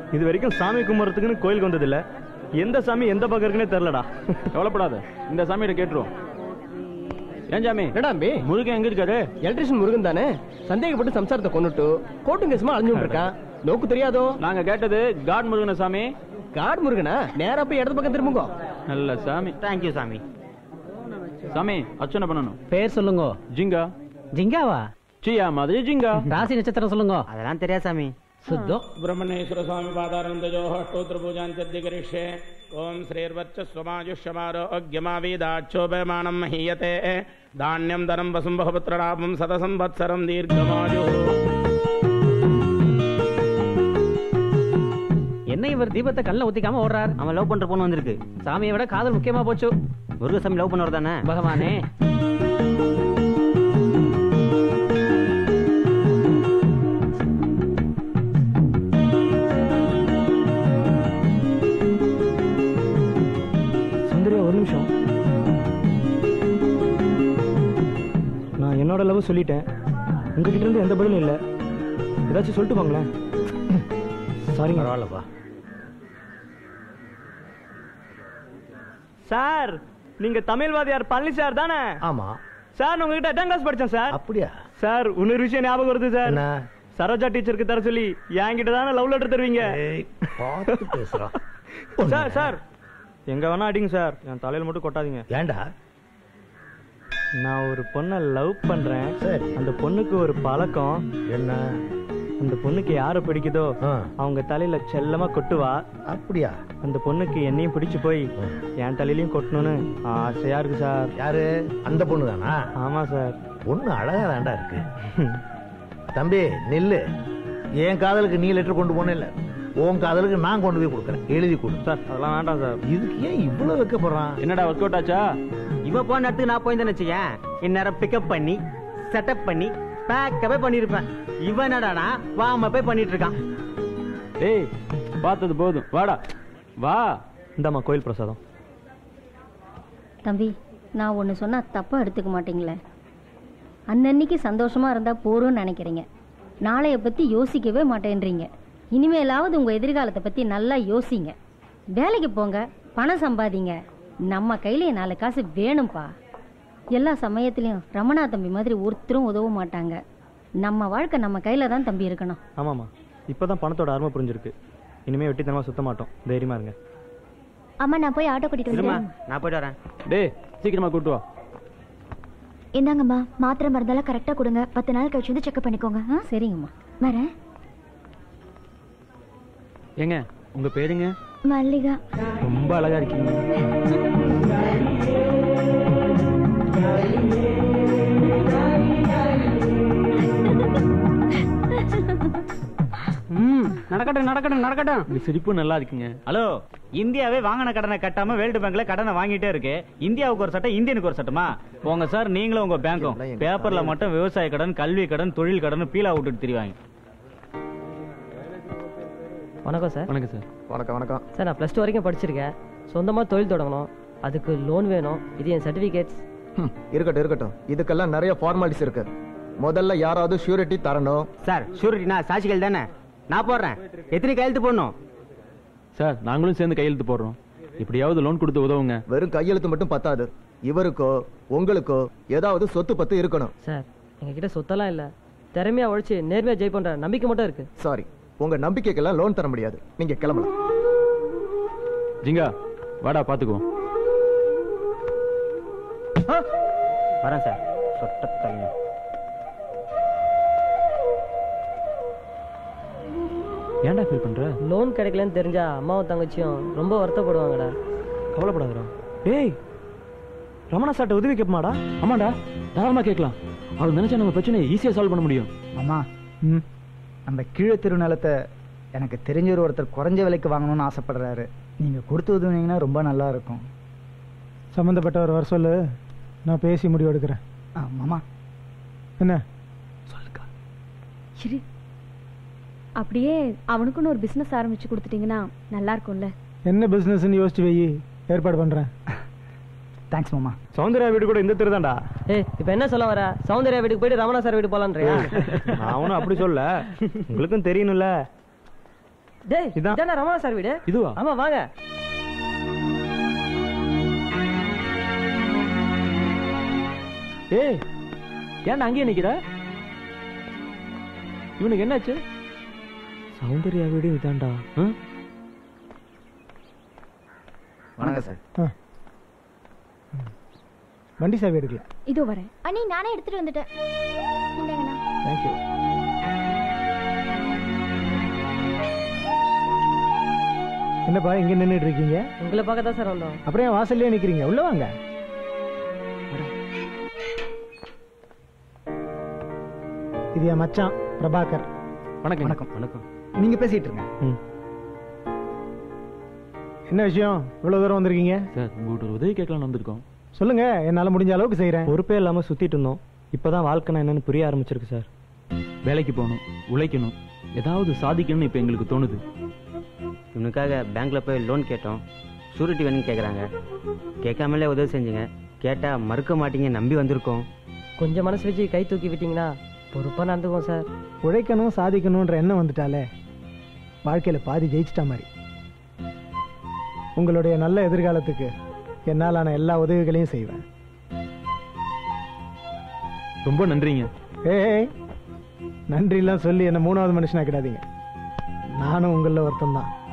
இது வரைக்கும் சாமி கும்பிட்றதுக்குன்னு கோயிலுக்கு வந்ததில்ல எந்த சாமி எந்த பக்கம் இருக்குன்னே தெரிலடா கவலைப்படாத இந்த சாமியிட்ட கேட்டுருவோம் ஏன் சாமி என்னடா அம்பி முருகன் எங்க இருக்காரு எலக்ட்ரிஷியன் முருகன் தானே சந்தேகப்பட்டு சம்சாரத்தை கொண்டுட்டு கோர்ட்டு கேசுமா அழிஞ்சு இருக்கான் நோக்கு தெரியாதோ நாங்க கேட்டது காட் முருகன சாமி காட் முருகனா நேரா போய் இடது பக்கம் திரும்புங்க நல்ல சாமி தேங்க்யூ சாமி சாமி அர்ச்சனை பண்ணணும் பேர் சொல்லுங்க ஜிங்கா ஜிங்காவா சியா மாதிரி ஜிங்கா ராசி நட்சத்திரம் சொல்லுங்க அதெல்லாம் தெரியாது சாமி சுத்தம் ब्रह्मणेश्वर स्वामी पादानन्दयोः स्तोत्र पूजाञ्चद्य करिष्ये ॐ श्रीर्वच्चस्वमायुष्यमारोग्यमावेदाच्छोभयमानं महीयते धान्यं धनं वसुं बहुपुत्रलाभं शतसंवत्सरं दीर्घमायुः என்ன இவர் தீபத்தை கல்ல ஊத்திக்காம ஓடுறார் அவன் லவ் பண்ற பொண்ணு வந்திருக்கு சாமியை விட காதல் முக்கியமா போச்சு முருகசாமி லவ் பண்ணவர் தானே பகவானே சுந்தரியா ஒரு நிமிஷம் நான் என்னோட லவ் சொல்லிட்டேன் உங்ககிட்ட இருந்து எந்த பதிலும் இல்லை ஏதாச்சும் சொல்லிட்டு போங்களேன் சாரிங்க பரவாயில்லப்பா சார் நீங்க தமிழ்வாதியார் பழனி சார் தானே ஆமா சார் நான் உங்ககிட்ட எட்டாம் கிளாஸ் படிச்சேன் சார் அப்படியா சார் இன்னொரு விஷயம் ஞாபகம் வருது சார் என்ன சரோஜா டீச்சருக்கு தர சொல்லி என்கிட்ட தானே லவ் லெட்டர் தருவீங்க ஏய், பார்த்து பேசுறான் சார் சார் எங்க வேணா அடிங்க சார் என் தலையில மட்டும் கொட்டாதீங்க ஏன்டா நான் ஒரு பொண்ணை லவ் பண்றேன் சரி. அந்த பொண்ணுக்கு ஒரு பழக்கம் என்ன அந்த பொண்ணுக்கு யாரை பிடிக்குதோ ஆ, அவங்க தலையில செல்லமா கொட்டுவா அப்படியா அந்த பொண்ணுக்கு என்னையும் பிடிச்சு போய் என் தலையிலயும் கொட்டணும்னு ஆசையா இருக்கு சார் யாரு அந்த பொண்ணு தானா ஆமா சார் பொண்ணு அழகா தாண்டா இருக்கு தம்பி நில்லு என் காதலுக்கு நீ லெட்டர் கொண்டு போன இல்ல உன் காதலுக்கு நான் கொண்டு போய் கொடுக்குறேன் எழுதி கொடு சார் அதெல்லாம் வேண்டாம் சார் இதுக்கு ஏன் இவ்வளவு வைக்கப்படுறான் என்னடா ஒர்க் அவுட் ஆச்சா இவ போன இடத்துக்கு நான் போயிருந்தேன்னு வச்சுக்கேன் இந்நேரம் பிக்கப் பண்ணி செட்டப் பண்ணி பேக்கவே பண்ணிருப்பேன் இவன் என்னடானா வாம போய் பண்ணிட்டு இருக்கான் டேய் பார்த்தது போதும் வாடா வா இந்தாம்மா கோயில் பிரசாதம் தம்பி நான் ஒன்று சொன்னா தப்பா எடுத்துக்க மாட்டீங்களே அன்னன்னைக்கு சந்தோஷமா இருந்தா போறோம்னு நினைக்கிறீங்க நாளைய பத்தி யோசிக்கவே மாட்டேன்றீங்க இனிமேலாவது உங்க எதிர்காலத்தை பத்தி நல்லா யோசிங்க வேலைக்கு போங்க பணம் சம்பாதிங்க நம்ம கையில நாலு காசு வேணும்ப்பா எல்லா சமயத்திலையும் ரமணா தம்பி மாதிரி ஒருத்தரும் உதவ மாட்டாங்க நம்ம வாழ்க்கை நம்ம கையில தான் தம்பி இருக்கணும் ஆமாம்மா இப்பதான் பணத்தோட அருமை புரிஞ்சிருக்கு இனிமே வெட்டித்தனமா சுத்த மாட்டோம் தைரியமா இருங்க அம்மா நான் போய் ஆட்டோ கூட்டிட்டு இருமா வந்துடுறேன் நான் போயிட்டு வரேன் டேய் சீக்கிரமா கூட்டு வா இந்தாங்கம்மா மாத்திரை மருந்தெல்லாம் கரெக்டா கொடுங்க பத்து நாள் கழிச்சு வந்து செக்அப் பண்ணிக்கோங்க ஆ? சரிங்கம்மா வரேன் ஏங்க உங்க பேருங்க மல்லிகா ரொம்ப அழகா இருக்கீங்க ம் நடக்கட்டும் நடக்கட்டும் நடக்கட்டும் இந்த சிரிப்பு நல்லா இருக்குங்க ஹலோ இந்தியாவே வாங்கின கடனை கட்டாம வேர்ல்டு பேங்க்ல கடனை வாங்கிட்டே இருக்கு இந்தியாவுக்கு ஒரு சட்டம் இந்தியனுக்கு ஒரு சட்டமா போங்க சார் நீங்களும் உங்க பேங்க்கும் பேப்பர்ல மட்டும் விவசாய கடன் கல்வி கடன் தொழில் கடன் பீலா விட்டுட்டு தெரிவாங்க வணக்கம் சார் வணக்கம் சார் வணக்கம் வணக்கம் சார் நான் ப்ளஸ் டூ வரைக்கும் படிச்சிருக்கேன் சொந்தமா தொழில் தொடங்கணும் அதுக்கு லோன் வேணும் இது என் சர்டிஃபிகேட்ஸ் ஹம், இருக்கட்டும் இருக்கட்டும் இதுக்கெல்லாம் நிறைய ஃபார்மாலிட்டிஸ் இருக்கு முதல்ல யாராவது ஷூரிட்டி தரணும் சார் ஷூரிட்டினா சாட்சிகள் தானே நான் போடுறேன் எத்தனை கையெழுத்து போடணும் சார் நாங்களும் சேர்ந்து கையெழுத்து போடுறோம் எப்படியாவது லோன் கொடுத்து உதவுங்க வெறும் கையெழுத்து மட்டும் பத்தாது இவருக்கோ உங்களுக்கோ ஏதாவது சொத்து பத்து இருக்கணும் சார் எங்ககிட்ட சொத்தெல்லாம் இல்லை திறமையா உழைச்சி நேர்மையா ஜெயிப்போன்ற நம்பிக்கை மட்டும் இருக்கு சாரி உங்க நம்பிக்கைக்கெல்லாம் லோன் தர முடியாது நீங்க கிளம்பலாம் ஜிங்கா வாடா பாத்துக்குவோம் வரேன் சார் சொட்ட தலைங்க ஏன்டா ஃபீல் பண்ற லோன் கிடைக்கலன்னு தெரிஞ்சா அம்மாவும் தங்கச்சியும் ரொம்ப வருத்தப்படுவாங்கடா கவலைப்படாதடா டேய் ரமணா சார்ட்ட உதவி கேட்பமாடா ஆமாடா தாராளமா கேட்கலாம் அவர் நினைச்சா நம்ம பிரச்சனையை ஈஸியா சால்வ் பண்ண முடியும் அம்மா நம்ம கீழே தெரு நிலத்தை எனக்கு தெரிஞ்சவர் ஒருத்தர் குறைஞ்ச விலைக்கு வாங்கணும்னு ஆசைப்படுறாரு நீங்க கொடுத்து உதவுனீங்கன்னா ரொம்ப நல்லா இருக்கும் சம்மந்தப்பட்டவர் வர சொல்லு நான் பேசி முடிவு எடுக்கிறேன் ஆ, மாமா என்ன இரு அப்படியே அவனுக்குன்னு ஒரு பிசினஸ் ஆரம்பிச்சு கொடுத்துட்டீங்கன்னா நல்லா இருக்கும்ல என்ன பிசினஸ்னு யோசிச்சு வை ஏற்பாடு பண்றேன் தேங்க்ஸ் மாமா சௌந்தர்யா வீடு கூட இந்த தெரு தான்டா ஏய் இப்போ என்ன சொல்ல வர சௌந்தர்யா வீட்டுக்கு போயிட்டு ரமணா சார் வீட்டுக்கு போலான்றியா நான் ஒன்றும் அப்படி சொல்ல உங்களுக்கும் தெரியணும்ல டேய் இதான். இதானே ரமணா சார் வீடு இதுவா ஆமா வாங்க ஏய் ஏன்டா அங்கேயே நிக்கிற இவனுக்கு என்னாச்சு சௌந்தர்யா வீடு இதான்டா ம்? வணக்கம் சார் ஆ. வண்டி சாவி எடுக்கல இதோ வரேன் அண்ணி நானே எடுத்துட்டு வந்துட்டேன் இந்தாங்கண்ணா தேங்க்யூ என்னப்பா இங்க நின்றுட்டு இருக்கீங்க உங்களை பார்க்க தான் சார் வந்தோம் அப்புறம் ஏன் வாசல்லே நிக்கிறீங்க உள்ள வாங்க இது என் மச்சான் பிரபாகர் வணக்கம் வணக்கம். வணக்கம் நீங்க பேசிட்டு இருங்க ம். என்ன விஷயம் இவ்வளவு தூரம் வந்திருக்கீங்க சார் உங்கள்கிட்ட ஒரு உதவி கேட்கலாம்னு வந்திருக்கோம் சொல்லுங்க என்னால முடிஞ்ச அளவுக்கு செய்யறேன் பொறுப்பே இல்லாம சுத்திட்டு இருந்தோம் இப்பதான் வாழ்க்கைனா என்னன்னு புரிய ஆரம்பிச்சிருக்கு சார் வேலைக்கு போகணும் உழைக்கணும் ஏதாவது சாதிக்கணும்னு இப்போ எங்களுக்கு தோணுது இவனுக்காக பேங்க்ல போய் லோன் கேட்டோம் சூரிட்டி வேணும்னு கேட்குறாங்க கேட்காமலே உதவி செஞ்சுங்க கேட்டால் மறுக்க மாட்டீங்க நம்பி வந்திருக்கோம் கொஞ்சம் மனசு வச்சு கை தூக்கி விட்டீங்கன்னா பொறுப்பா நடந்துக்குவோம் சார் உழைக்கணும் சாதிக்கணும்ன்ற எண்ணம் வந்துட்டாலே வாழ்க்கையில பாதி ஜெயிச்சிட்ட மாதிரி உங்களுடைய நல்ல எதிர்காலத்துக்கு என்னாலான எல்லா உதவிகளையும் செய்வேன் ரொம்ப நன்றிங்க ஏய் நன்றிலாம் சொல்லி என்ன மூணாவது மனுஷனாக்கிடாதீங்க நானும் உங்களில் ஒருத்தன் தான்